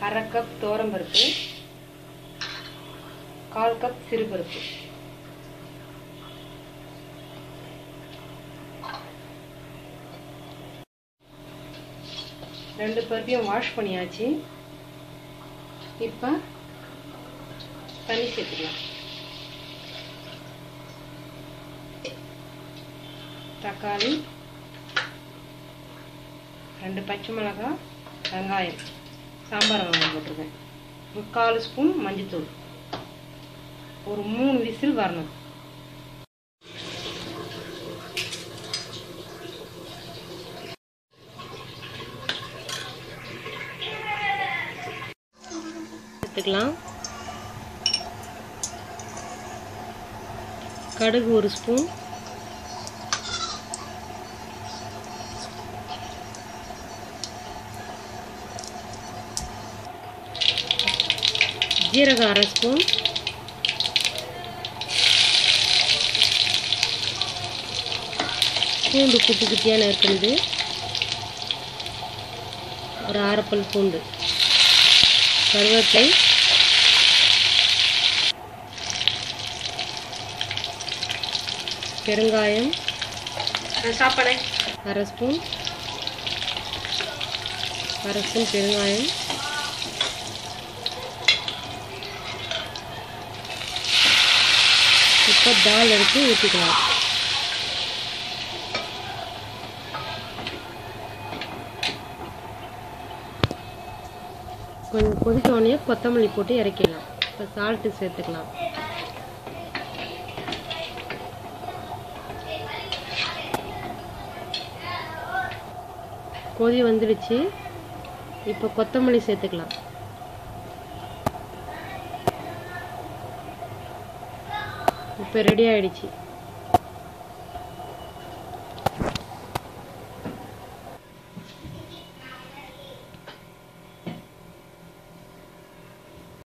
அரை கப் பருப்பு கால் கப் சிறுபருப்பு ரெண்டு பருப்பையும் வாஷ் பண்ணியாச்சு இப்போ தண்ணி சேர்த்துக்கலாம் தக்காளி ரெண்டு பச்சை மிளகாய் வெங்காயம் சாம்பார் வெங்காயம் போட்டிருக்கேன் முக்கால் ஸ்பூன் மஞ்சத்தூள் ஒரு மூணு விசில் வரணும் எடுத்துக்கலாம் கடுகு ஒரு ஸ்பூன் ஜீரகம் அரை ஸ்பூன் பூண்டு குட்டி குட்டியான இருக்கிறது ஒரு அரைப்பல் பூண்டு கருவேப்பிலை பெருங்காயம் சாப்பாடு அரை ஸ்பூன் அரை ஸ்பூன் பெருங்காயம் இப்போ தால் எடுத்து ஊற்றிக்கலாம் கொஞ்சம் கொதிக்க உடனே கொத்தமல்லி போட்டு இறக்கிடலாம் இப்போ சால்ட்டு சேர்த்துக்கலாம் கொதி வந்துடுச்சு இப்போ கொத்தமல்லி சேர்த்துக்கலாம் இப்போ ரெடி ஆயிடுச்சு